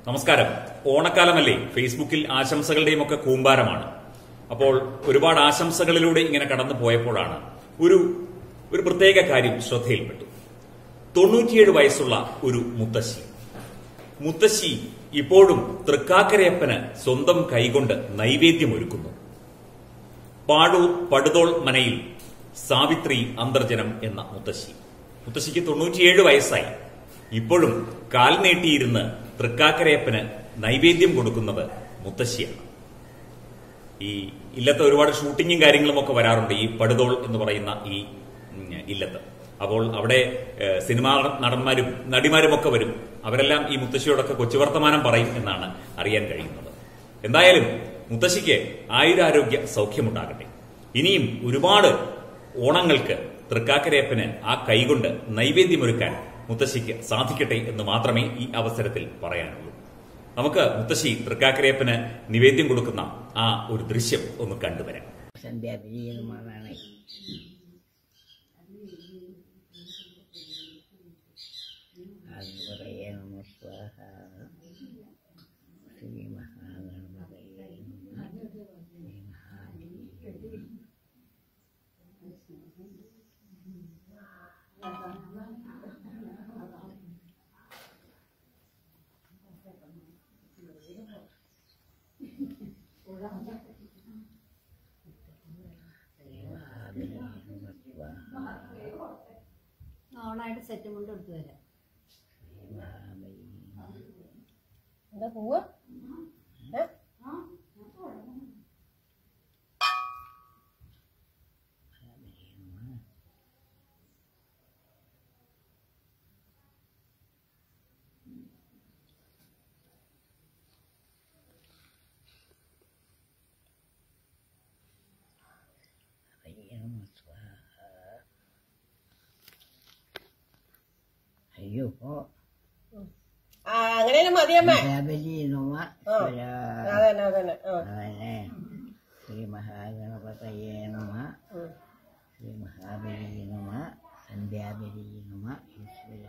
നമസ്കാരം ഓണക്കാലമല്ലേ ഫേസ്ബുക്കിൽ ആശംസകളുടെയും ഒക്കെ കൂമ്പാരമാണ് അപ്പോൾ ഒരുപാട് ആശംസകളിലൂടെ ഇങ്ങനെ കടന്നു പോയപ്പോഴാണ് ഒരു ഒരു പ്രത്യേക കാര്യം ശ്രദ്ധയിൽപ്പെട്ടു തൊണ്ണൂറ്റിയേഴ് വയസ്സുള്ള ഒരു മുത്തശ്ശി മുത്തശ്ശി ഇപ്പോഴും തൃക്കാക്കരയപ്പന് സ്വന്തം കൈകൊണ്ട് നൈവേദ്യമൊരുക്കുന്നു പാടൂർ പടുതോൾ മനയിൽ സാവിത്രി അന്തർജനം എന്ന മുത്തശ്ശി മുത്തശ്ശിക്ക് തൊണ്ണൂറ്റിയേഴ് വയസ്സായി ഇപ്പോഴും കാൽ നീട്ടിയിരുന്ന് തൃക്കാക്കരയപ്പന് നൈവേദ്യം കൊടുക്കുന്നത് മുത്തശ്ശിയാണ് ഈ ഇല്ലത്തെ ഒരുപാട് ഷൂട്ടിങ്ങും കാര്യങ്ങളും ഒക്കെ വരാറുണ്ട് ഈ പടുതോൾ എന്ന് പറയുന്ന ഈ ഉം, ഇല്ലത്ത് അപ്പോൾ അവിടെ ഏഹ്, സിനിമാ നടന്മാരും നടിമാരും ഒക്കെ വരും അവരെല്ലാം ഈ മുത്തശ്ശിയോടൊക്കെ കൊച്ചുവർത്തമാനം പറയും എന്നാണ് അറിയാൻ കഴിയുന്നത് എന്തായാലും മുത്തശ്ശിക്ക് ആയുരാരോഗ്യ സൗഖ്യമുണ്ടാകട്ടെ ഇനിയും ഒരുപാട് ഓണങ്ങൾക്ക് തൃക്കാക്കരയപ്പന് ആ കൈകൊണ്ട് നൈവേദ്യമൊരുക്കാൻ മുത്തശ്ശിക്ക് സാധിക്കട്ടെ എന്ന് മാത്രമേ ഈ അവസരത്തിൽ പറയാനുള്ളൂ നമുക്ക് മുത്തശ്ശി തൃക്കാക്കരയപ്പന് നിവേദ്യം കൊടുക്കുന്ന ആ ഒരു ദൃശ്യം ഒന്ന് കണ്ടുവരാം സന്ധ്യാപിരീയമാണ് അതുപറയ നമ സ്വാഹ ശ്രീ മഹാഗണപതയേ നമഃ. ശ്രീ മഹാദേവി ഓണായിട്ട് സെറ്റ് മുണ്ട് എടുത്തു തരാം എന്താ പോവാ ഏ? ഹരേ നമ സ്വാഹ അയ്യോ ആ അങ്ങനെ മതിയമ്മേ സന്ധ്യാപതി നമ ആ അതന്നെ അതന്നെ ആ അതന്നെ ശ്രീ മഹാഗണപതയേ നമ ഉം. ശ്രീ മഹാബലി നമ സന്ധ്യാബലി നമ ഈശ്വര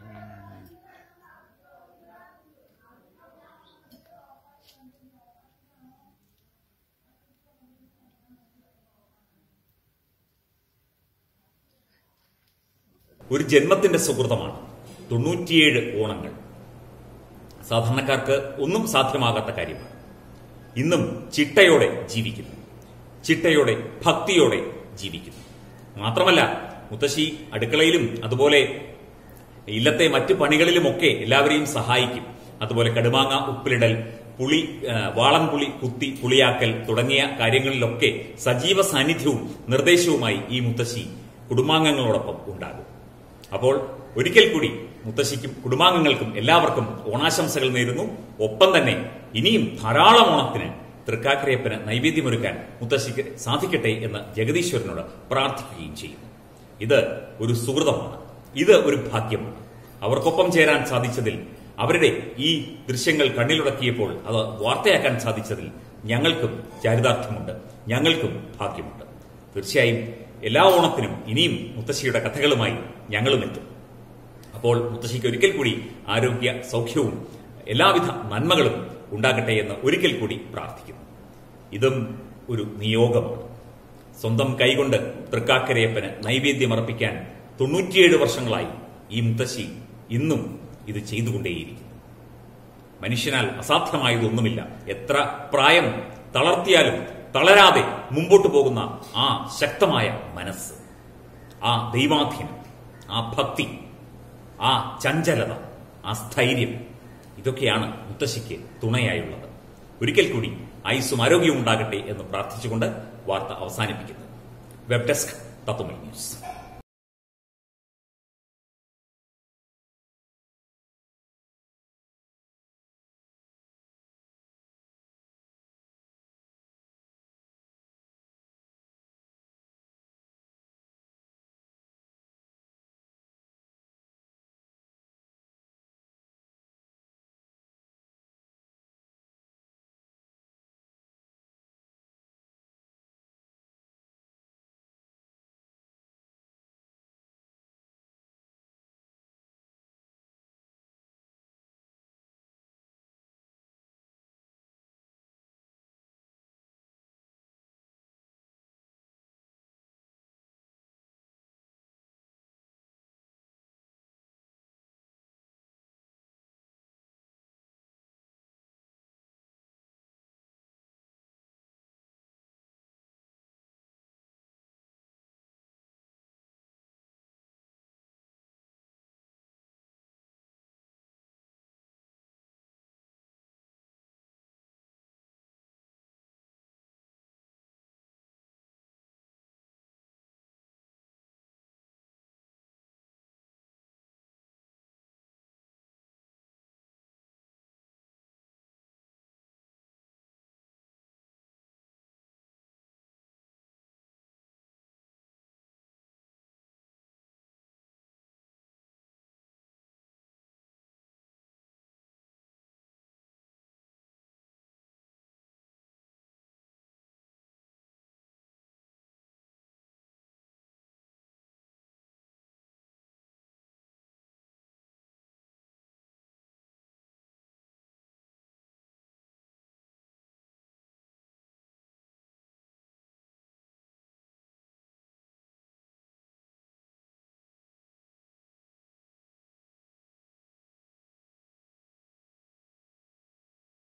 ഒരു ജന്മത്തിന്റെ സുഹൃതമാണ് തൊണ്ണൂറ്റിയേഴ് ഓണങ്ങൾ സാധാരണക്കാർക്ക് ഒന്നും സാധ്യമാകാത്ത കാര്യമാണ് ഇന്നും ചിട്ടയോടെ ജീവിക്കുന്നു ചിട്ടയോടെ ഭക്തിയോടെ ജീവിക്കുന്നു മാത്രമല്ല മുത്തശ്ശി അടുക്കളയിലും അതുപോലെ ഇല്ലത്തെ മറ്റു പണികളിലുമൊക്കെ എല്ലാവരെയും സഹായിക്കും അതുപോലെ കടുമാങ്ങ ഉപ്പിലിടൽ പുളി ആ, വാളം പുളി കുത്തി പുളിയാക്കൽ തുടങ്ങിയ കാര്യങ്ങളിലൊക്കെ സജീവ സാന്നിധ്യവും നിർദ്ദേശവുമായി ഈ മുത്തശ്ശി കുടുംബാംഗങ്ങളോടൊപ്പം ഉണ്ടാകും അപ്പോൾ ഒരിക്കൽ കൂടി മുത്തശ്ശിക്കും കുടുംബാംഗങ്ങൾക്കും എല്ലാവർക്കും ഓണാശംസകൾ നേരുന്നു ഒപ്പം തന്നെ ഇനിയും ധാരാളം ഓണത്തിന് തൃക്കാക്കരയപ്പന് നൈവേദ്യമൊരുക്കാൻ മുത്തശ്ശിക്ക് സാധിക്കട്ടെ എന്ന് ജഗദീശ്വരനോട് പ്രാർത്ഥിക്കുകയും ചെയ്യുന്നു ഇത് ഒരു സുഹൃതമാണ് ഇത് ഒരു ഭാഗ്യമാണ് അവർക്കൊപ്പം ചേരാൻ സാധിച്ചതിൽ അവരുടെ ഈ ദൃശ്യങ്ങൾ കണ്ണിലുടക്കിയപ്പോൾ അത് വാർത്തയാക്കാൻ സാധിച്ചതിൽ ഞങ്ങൾക്കും ചാരിതാർത്ഥ്യമുണ്ട് ഞങ്ങൾക്കും ഭാഗ്യമുണ്ട് തീർച്ചയായും എല്ലാ ഓണത്തിനും ഇനിയും മുത്തശ്ശിയുടെ കഥകളുമായി ഞങ്ങളും എത്തും അപ്പോൾ മുത്തശ്ശിക്ക് ഒരിക്കൽ കൂടി ആരോഗ്യ സൗഖ്യവും എല്ലാവിധ നന്മകളും ഉണ്ടാകട്ടെ എന്ന് ഒരിക്കൽ കൂടി പ്രാർത്ഥിക്കുന്നു ഇതും ഒരു നിയോഗമാണ് സ്വന്തം കൈകൊണ്ട് തൃക്കാക്കരയപ്പന് നൈവേദ്യമർപ്പിക്കാൻ തൊണ്ണൂറ്റിയേഴ് വർഷങ്ങളായി ഈ മുത്തശ്ശി ഇന്നും ഇത് ചെയ്തുകൊണ്ടേയിരിക്കുന്നു മനുഷ്യനാൽ അസാധ്യമായതൊന്നുമില്ല എത്ര പ്രായം തളർത്തിയാലും തളരാതെ മുമ്പോട്ട് പോകുന്ന ആ ശക്തമായ മനസ്സ് ആ ദൈവാധീനം ആ ഭക്തി ആ ചഞ്ചലത ആ സ്ഥൈര്യം ഇതൊക്കെയാണ് മുത്തശ്ശിക്ക് തുണയായുള്ളത് ഒരിക്കൽ കൂടി ആയുസ്സും ആരോഗ്യവും ഉണ്ടാകട്ടെ എന്ന് പ്രാർത്ഥിച്ചുകൊണ്ട് വാർത്ത അവസാനിപ്പിക്കുന്നു വെബ് ഡെസ്ക് തത്വമൈ ന്യൂസ്